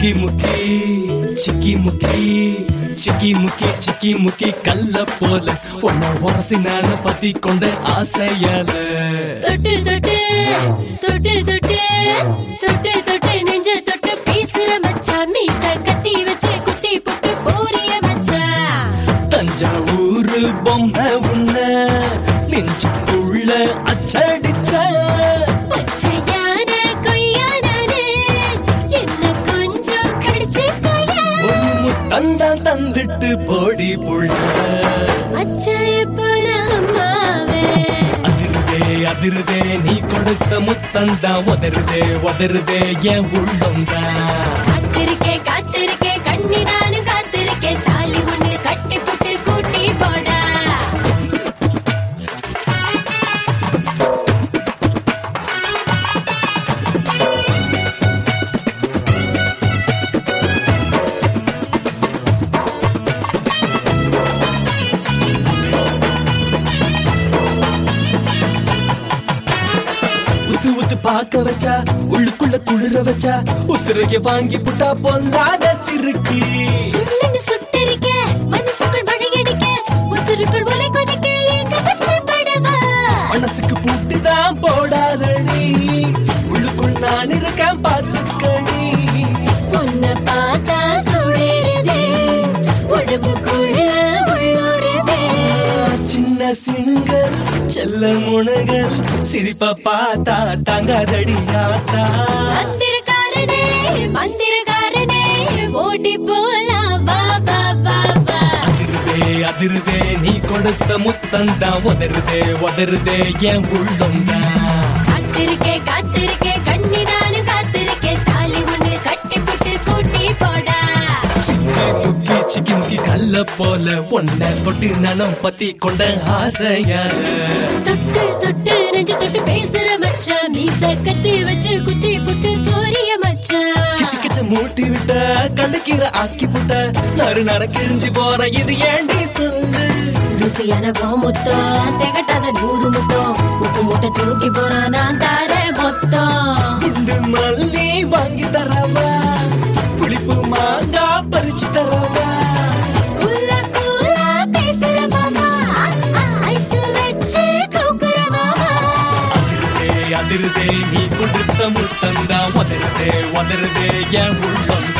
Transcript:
முக்கி முக்கி சிக்கி முக்கி சிக்கி முக்கி சிக்கி முக்கி கல்ல போல உன்னை உரசி நான் பத்தி கொண்ட ஆசையால தொட்டு தொட்டு தொட்டு தொட்டு தொட்டு தொட்டு நெஞ்ச தொட்டு பேசுற மச்சான் மீச கத்தி வச்சு குத்தி போட்டு போறிய மச்சான் தஞ்சாவூர் பொம்மை உன்ன நெஞ்சுக்குள்ள அச்சடிச்ச பச்சையான கொய்யானே என்ன கொஞ்சம் கடிச்சு கொய்யா ஒரு முத்தந்தான் தந்துட்டு போடி புள்ள அச்சாய போன அம்மாவே அதிருதே அதிருதே நீ கொடுத்த முத்தந்தான் உதருதே உதருதே என் உள்ளம்தான் காத்திருக்கேன் காத்திருக்கேன் கண்ணி நானும் காத்திருக்கேன் தாலி ஒண்ணு கட்டி போட்டு கூட்டி போடா உத்து உத்து பார்க்க வச்சா உள்ளுக்குள்ள குளிர வச்சா உசுரைய வாங்கி புட்டா பொல்லாத சிறுக்கு சுள்ளுன்னு சுட்டெரிக்க, மனசுக்குள் மழையடிக்க, உசுருக்குள் உலை கொதிக்க, ஏங்க பச்சை படவா? மனசுக்கு பூட்டுதான் போடாதடி உள்ளுக்குள் நான் இருக்கேன் பார்த்துக்கடி உன்னை பார்த்தா சுழறுதே, உடம்புக்குள்ள உள்ளுறுதே. சின்ன சினுங்கள் செல்ல முனகள் சிரிப்ப பார்த்தா தங்காதடி ஆத்தா மந்திரக்காரனே, மந்திரக்காரனே, ஓடி போலாம், வா, வா, வா, வா. அதிருதே அதிருதே நீ கொடுத்த முத்தந்தான் உதருதே உதருதே என் உள்ளம்தான் காத்திருக்கேன், காத்திருக்கேன், கண்ணி நானும் காத்திருக்கேன், தாலி ஒண்ணு கட்டி போட்டு கூட்டி போடா சிக்கி முக்கி சிக்கி முக்கி கல்ல போல உன்னை தொட்டு நலம் பத்தி கொண்ட ஆசையால தொட்டு தொட்டு நெஞ்சு தொட்டு பேசுற மச்சான் மீச கத்தி வச்சு குத்தி புட்டு போறிய மச்சான் கிச்சு கிச்சு மூட்டி விட்ட கழுக்கிற ஆக்கி புட்ட நறு நர கிழிஞ்சு போற இது ஏண்டி சொல்லு ருசியான போ முத்தம் திகட்டாத நூறு முத்தம் உப்பு மூட்டை தூக்கி போனா நான் தாரேன் மொத்தம் குண்டு மல்லி வாங்கி தரவா புளிப்பு மாங்கா பறிச்சு தரவா குள்ள குள்ள பேசுற மாமா ஐஸ் வச்சு கூக்குற மாமா அதிருதே அதிருதே நீ கொடுத்த முத்தந்தான் உதருதே உதருதே என் உள்ளம்